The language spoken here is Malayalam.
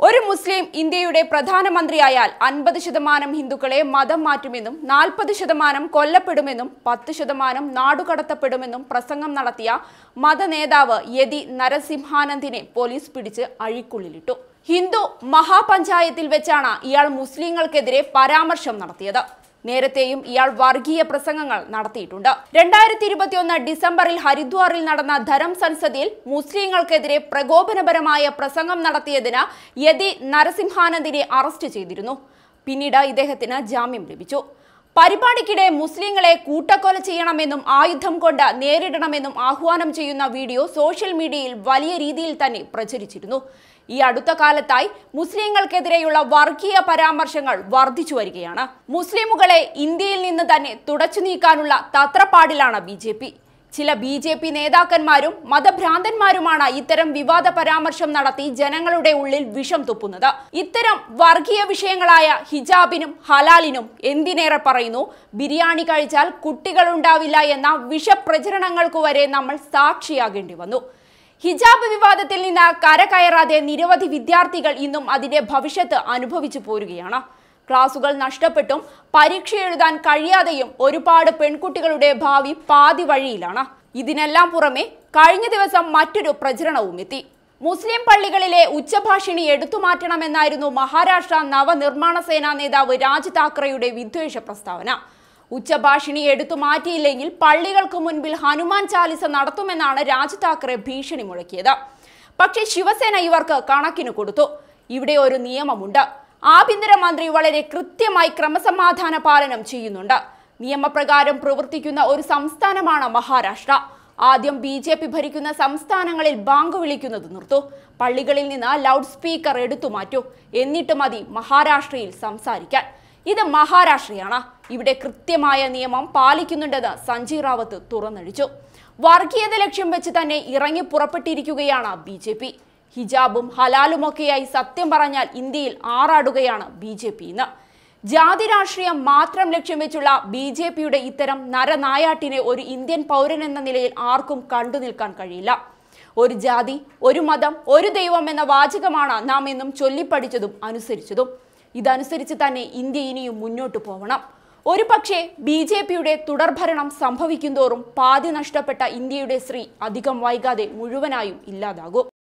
ഒരു മുസ്ലിം ഇന്ത്യയുടെ പ്രധാനമന്ത്രിയായാൽ അൻപത് ശതമാനം ഹിന്ദുക്കളെ മതം മാറ്റുമെന്നും നാൽപ്പത് ശതമാനം കൊല്ലപ്പെടുമെന്നും പത്ത് ശതമാനം നാടുകടത്തപ്പെടുമെന്നും പ്രസംഗം നടത്തിയ മതനേതാവ് യതി നരസിംഹാനന്ദിനെ പോലീസ് പിടിച്ച് അഴിക്കുള്ളിലിട്ടു ഹിന്ദു മഹാപഞ്ചായത്തിൽ വെച്ചാണ് ഇയാൾ മുസ്ലിങ്ങൾക്കെതിരെ പരാമർശം നടത്തിയത് നേരത്തെയും ഇയാൾ വർഗീയ പ്രസംഗങ്ങൾ നടത്തിയിട്ടുണ്ട് രണ്ടായിരത്തി ഇരുപത്തിയൊന്ന് ഡിസംബറിൽ ഹരിദ്വാറിൽ നടന്ന ധരം സൻസദിൽ മുസ്ലിങ്ങൾക്കെതിരെ പ്രകോപനപരമായ പ്രസംഗം നടത്തിയതിന് യതി നരസിംഹാനന്ദിനെ അറസ്റ്റ് ചെയ്തിരുന്നു പിന്നീട് ഇദ്ദേഹത്തിന് ജാമ്യം ലഭിച്ചു പരിപാടിക്കിടെ മുസ്ലിങ്ങളെ കൂട്ടക്കൊല ചെയ്യണമെന്നും ആയുധം കൊണ്ട് നേരിടണമെന്നും ആഹ്വാനം ചെയ്യുന്ന വീഡിയോ സോഷ്യൽ മീഡിയയിൽ വലിയ രീതിയിൽ തന്നെ പ്രചരിച്ചിരുന്നു ഈ അടുത്ത കാലത്തായി മുസ്ലിങ്ങൾക്കെതിരെയുള്ള വർഗീയ പരാമർശങ്ങൾ വർദ്ധിച്ചു വരികയാണ് മുസ്ലിമുകളെ ഇന്ത്യയിൽ നിന്ന് തന്നെ തുടച്ചു നീക്കാനുള്ള തത്രപ്പാടിലാണ് ബി ജെ പി ചില ബി ജെ പി നേതാക്കന്മാരും മതഭ്രാന്തന്മാരുമാണ് ഇത്തരം വിവാദ പരാമർശം നടത്തി ജനങ്ങളുടെ ഉള്ളിൽ വിഷം തുപ്പുന്നത് ഇത്തരം വർഗീയ വിഷയങ്ങളായ ഹിജാബിനും ഹലാലിനും എന്തിനേറെ പറയുന്നു ബിരിയാണി കഴിച്ചാൽ കുട്ടികളുണ്ടാവില്ല എന്ന വിഷപ്രചരണങ്ങൾക്കു വരെ നമ്മൾ സാക്ഷിയാകേണ്ടി വന്നു ഹിജാബ് വിവാദത്തിൽ നിന്ന് കരകയറാതെ നിരവധി വിദ്യാർത്ഥികൾ ഇന്നും അതിന്റെ ഭവിഷ്യത്ത് അനുഭവിച്ചു പോരുകയാണ് ക്ലാസുകൾ നഷ്ടപ്പെട്ടും പരീക്ഷ എഴുതാൻ കഴിയാതെയും ഒരുപാട് പെൺകുട്ടികളുടെ ഭാവി പാതി വഴിയിലാണ് ഇതിനെല്ലാം പുറമെ കഴിഞ്ഞ ദിവസം മറ്റൊരു പ്രചരണവും എത്തി മുസ്ലിം പള്ളികളിലെ ഉച്ചഭാഷിണി എടുത്തുമാറ്റണമെന്നായിരുന്നു മഹാരാഷ്ട്ര നവനിർമ്മാണ സേനാ നേതാവ് രാജ് താക്കറെയുടെ വിദ്വേഷ പ്രസ്താവന ഉച്ചഭാഷിണി എടുത്തു മാറ്റിയില്ലെങ്കിൽ പള്ളികൾക്ക് മുൻപിൽ ഹനുമാൻ ചാലിസ നടത്തുമെന്നാണ് രാജ് താക്കറെ ഭീഷണി മുഴക്കിയത് പക്ഷേ ശിവസേന ഇവർക്ക് കണക്കിന് കൊടുത്തു ഇവിടെ ഒരു നിയമമുണ്ട് ആഭ്യന്തരമന്ത്രി വളരെ കൃത്യമായി ക്രമസമാധാന പാലനം ചെയ്യുന്നുണ്ട് നിയമപ്രകാരം പ്രവർത്തിക്കുന്ന ഒരു സംസ്ഥാനമാണ് മഹാരാഷ്ട്ര ആദ്യം ബി ജെ പി ഭരിക്കുന്ന സംസ്ഥാനങ്ങളിൽ ബാങ്ക് വിളിക്കുന്നത് നിർത്തൂ പള്ളികളിൽ നിന്ന് ലൗഡ് സ്പീക്കർ എടുത്തു മാറ്റൂ എന്നിട്ട് മതി മഹാരാഷ്ട്രയിൽ സംസാരിക്കാൻ ഇത് മഹാരാഷ്ട്രയാണ് ഇവിടെ കൃത്യമായ നിയമം പാലിക്കുന്നുണ്ടെന്ന് സഞ്ജയ് റാവത്ത് തുറന്നടിച്ചു വർഗീയത ലക്ഷ്യം വെച്ച് തന്നെ ഇറങ്ങി പുറപ്പെട്ടിരിക്കുകയാണ് ബി ജെ പി ഹിജാബും ഹലാലുമൊക്കെയായി സത്യം പറഞ്ഞാൽ ഇന്ത്യയിൽ ആറാടുകയാണ് ബി ജെ പി ഇന്ന് ജാതി രാഷ്ട്രീയം മാത്രം ലക്ഷ്യം വെച്ചുള്ള ബി ജെ പിയുടെ ഇത്തരം നരനായാട്ടിനെ ഒരു ഇന്ത്യൻ പൗരൻ എന്ന നിലയിൽ ആർക്കും കണ്ടു നിൽക്കാൻ കഴിയില്ല ഒരു ജാതി ഒരു മതം ഒരു ദൈവം എന്ന വാചകമാണ് നാം എന്നും ചൊല്ലിപ്പഠിച്ചതും അനുസരിച്ചതും ഇതനുസരിച്ച് തന്നെ ഇന്ത്യ ഇനിയും മുന്നോട്ട് പോകണം ഒരു പക്ഷേ ബി ജെ പിയുടെ തുടർഭരണം സംഭവിക്കുന്തോറും പാതി നഷ്ടപ്പെട്ട ഇന്ത്യയുടെ ശ്രീ അധികം വൈകാതെ മുഴുവനായും ഇല്ലാതാകും